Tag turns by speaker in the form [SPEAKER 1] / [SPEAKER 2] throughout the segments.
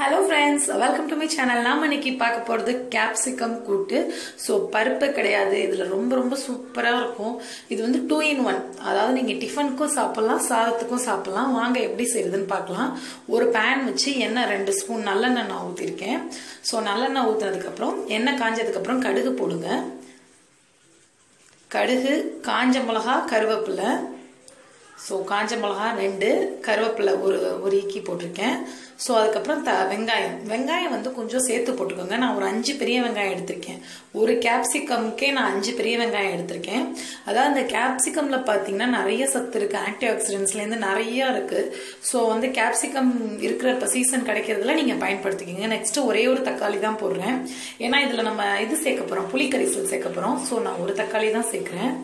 [SPEAKER 1] hello friends welcome to my channel நாம இன்னைக்கு பார்க்க போகிறது கேப்சிகம் கூட்டு ஸோ பருப்பு கிடையாது இதில் ரொம்ப ரொம்ப சூப்பராக இருக்கும் இது வந்து டூ இன் ஒன் அதாவது நீங்கள் டிஃபனுக்கும் சாப்பிட்லாம் சாதத்துக்கும் சாப்பிட்லாம் வாங்க எப்படி செய்யுதுன்னு பார்க்கலாம் ஒரு பேன் வச்சு எண்ணெய் ரெண்டு ஸ்பூன் நல்லெண்ணெய் நான் ஊற்றிருக்கேன் ஸோ நல்லெண்ணெய் ஊற்றுனதுக்கப்புறம் எண்ணெய் காஞ்சதுக்கப்புறம் கடுகு போடுங்க கடுகு காஞ்ச மிளகா கருவேப்பிலை ஸோ காஞ்ச மிளகா ரெண்டு கருவேப்பிலை ஒரு ஒரு ஈக்கி போட்டிருக்கேன் ஸோ அதுக்கப்புறம் த வெங்காயம் வெங்காயம் வந்து கொஞ்சம் சேர்த்து போட்டுக்கோங்க நான் ஒரு அஞ்சு பெரிய வெங்காயம் எடுத்திருக்கேன் ஒரு கேப்சிகம்க்கே நான் அஞ்சு பெரிய வெங்காயம் எடுத்திருக்கேன் அதாவது அந்த கேப்சிகமில் பார்த்தீங்கன்னா நிறைய சத்து இருக்குது ஆன்டி ஆக்சிடென்ட்ஸ்லேருந்து நிறைய இருக்குது ஸோ வந்து கேப்சிகம் இருக்கிற இப்போ சீசன் கிடைக்கிறதுல நீங்கள் பயன்படுத்திக்கிங்க நெக்ஸ்ட்டு ஒரே ஒரு தக்காளி தான் போடுறேன் ஏன்னா இதில் நம்ம இது சேர்க்க போகிறோம் புளிக்கரிசல் சேர்க்க போகிறோம் ஸோ நான் ஒரு தக்காளி தான் சேர்க்குறேன்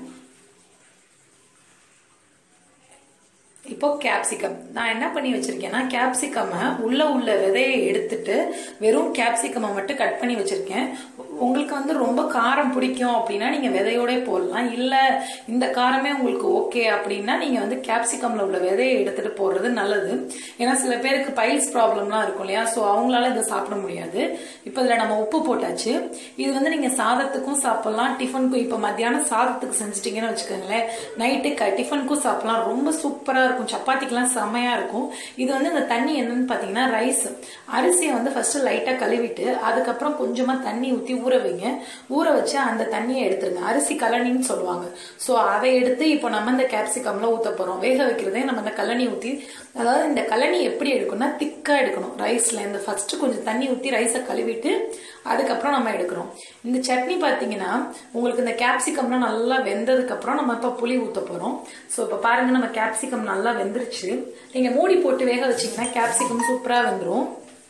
[SPEAKER 1] இப்போ கேப்சிகம் நான் என்ன பண்ணி வச்சிருக்கேன்னா கேப்சிகமை உள்ள உள்ள விதையை எடுத்துட்டு வெறும் கேப்சிகமை மட்டும் கட் பண்ணி வச்சிருக்கேன் உங்களுக்கு வந்து ரொம்ப காரம் பிடிக்கும் அப்படின்னா நீங்க விதையோட போடலாம் இல்ல இந்த காரமே உங்களுக்கு ஓகே அப்படின்னா நீங்க வந்து கேப்சிகம்ல உள்ள விதையை எடுத்துட்டு போடுறது நல்லது ஏன்னா சில பேருக்கு பைல்ஸ் ப்ராப்ளம்லாம் இருக்கும் இல்லையா ஸோ அவங்களால இதை சாப்பிட முடியாது இப்போ இதுல நம்ம உப்பு போட்டாச்சு இது வந்து நீங்க சாதத்துக்கும் சாப்பிடலாம் டிஃபனுக்கும் இப்போ மத்தியானம் சாதத்துக்கு செஞ்சுட்டீங்கன்னு வச்சுக்கோங்களேன் நைட்டு டிஃபனுக்கும் சாப்பிடலாம் ரொம்ப சூப்பரா இருக்கும் சப்பாத்திக்கெல்லாம் செம்மையா இருக்கும் இது வந்து இந்த தண்ணி என்னன்னு பாத்தீங்கன்னா ரைஸ் அரிசியை வந்து ஃபர்ஸ்ட் லைட்டா கழுவிட்டு அதுக்கப்புறம் கொஞ்சமா தண்ணி ஊத்தி ஊற வைங்க ஊற வச்சு அந்த தண்ணியை எடுத்துருங்க அரிசி கலனின்னு சொல்லுவாங்க ஸோ அதை எடுத்து இப்போ நம்ம இந்த கேப்சிகம்ல ஊத்த போறோம் வேக வைக்கிறதே நம்ம இந்த கலனி ஊத்தி அதாவது இந்த கலனி எப்படி எடுக்கணும்னா திக்கா எடுக்கணும் ரைஸ்ல இந்த ஃபர்ஸ்ட் கொஞ்சம் தண்ணி ஊத்தி ரைஸை கழுவிட்டு அதுக்கப்புறம் நம்ம எடுக்கிறோம் இந்த சட்னி பார்த்தீங்கன்னா உங்களுக்கு இந்த கேப்சிகம்லாம் நல்லா வெந்ததுக்கு அப்புறம் நம்ம இப்போ புளி ஊற்ற போகிறோம் ஸோ இப்போ பாருங்க நம்ம கேப்சிகம் நல்லா வெந்துருச்சு நீங்கள் மூடி போட்டு வேக வச்சீங்கன்னா கேப்சிகம் சூப்பராக வெந்துடும்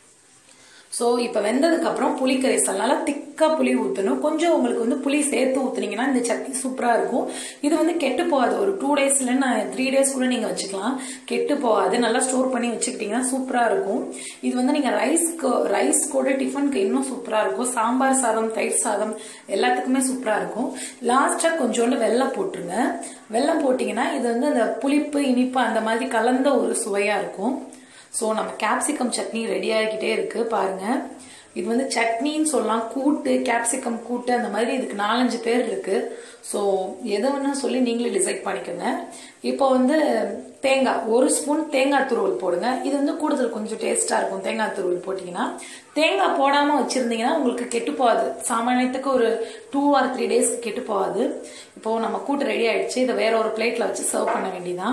[SPEAKER 1] ஸோ இப்போ வெந்ததுக்கு அப்புறம் புளி கரைசல் நல்லா திக்காக புளி ஊற்றணும் கொஞ்சம் உங்களுக்கு வந்து புளி சேர்த்து ஊற்றுனீங்கன்னா இந்த சட்னி சூப்பராக இருக்கும் இது வந்து கெட்டு போகாது ஒரு டூ டேஸ்ல நான் த்ரீ டேஸ் கூட நீங்கள் வச்சுக்கலாம் கெட்டு போகாது நல்லா ஸ்டோர் பண்ணி வச்சுக்கிட்டிங்கன்னா சூப்பராக இருக்கும் இது வந்து நீங்கள் ரைஸ்க்கு ரைஸ் கூட டிஃபனுக்கு இன்னும் சூப்பராக இருக்கும் சாம்பார் சாதம் தயிர் சாதம் எல்லாத்துக்குமே சூப்பராக இருக்கும் லாஸ்ட்டாக கொஞ்சோண்டு வெள்ளம் போட்டுருங்க வெள்ளம் போட்டிங்கன்னா இது வந்து அந்த புளிப்பு இனிப்பு அந்த மாதிரி கலந்த ஒரு சுவையாக இருக்கும் ஸோ நம்ம கேப்சிகம் சட்னி ரெடி ஆகிக்கிட்டே இருக்கு பாருங்க இது வந்து சட்னின்னு சொல்லலாம் கூட்டு கேப்சிகம் கூட்டு அந்த மாதிரி இதுக்கு நாலஞ்சு பேர் இருக்கு ஸோ எதை வேணா சொல்லி நீங்களே டிசைட் பண்ணிக்கோங்க இப்போ வந்து தேங்காய் ஒரு ஸ்பூன் தேங்காய் துருவல் போடுங்க இது வந்து கூடுதல் கொஞ்சம் டேஸ்டா இருக்கும் தேங்காய் துருவல் போட்டிங்கன்னா தேங்காய் போடாம வச்சிருந்தீங்கன்னா உங்களுக்கு கெட்டு போகாது சாமானியத்துக்கு ஒரு டூ ஆர் த்ரீ டேஸ்க்கு கெட்டு போகாது இப்போ நம்ம கூட்டு ரெடி ஆயிடுச்சு இதை வேற ஒரு பிளேட்ல வச்சு சர்வ் பண்ண வேண்டியதான்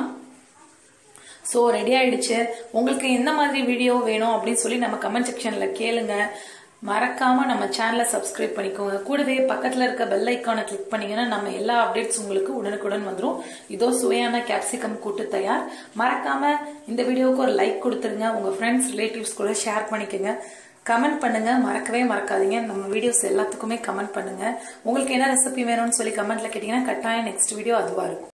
[SPEAKER 1] ஸோ ரெடி ஆயிடுச்சு உங்களுக்கு எந்த மாதிரி வீடியோ வேணும் அப்படின்னு சொல்லி நம்ம கமெண்ட் செக்ஷன்ல கேளுங்க மறக்காம நம்ம சேனலை சப்ஸ்கிரைப் பண்ணிக்கோங்க கூடவே பக்கத்துல இருக்க பெல் ஐக்கானை கிளிக் பண்ணீங்கன்னா நம்ம எல்லா அப்டேட்ஸ் உங்களுக்கு உடனுக்குடன் வந்துடும் இதோ சுவையான கேப்சிகம் கூட்டு தயார் மறக்காம இந்த வீடியோவுக்கு ஒரு லைக் கொடுத்துருங்க உங்க ஃப்ரெண்ட்ஸ் ரிலேட்டிவ்ஸ் கூட ஷேர் பண்ணிக்கோங்க கமெண்ட் பண்ணுங்க மறக்கவே மறக்காதீங்க நம்ம வீடியோஸ் எல்லாத்துக்குமே கமெண்ட் பண்ணுங்க உங்களுக்கு என்ன ரெசிபி வேணும்னு சொல்லி கமெண்ட்ல கேட்டீங்கன்னா கட்டாயம் நெக்ஸ்ட் வீடியோ அதுவா இருக்கும்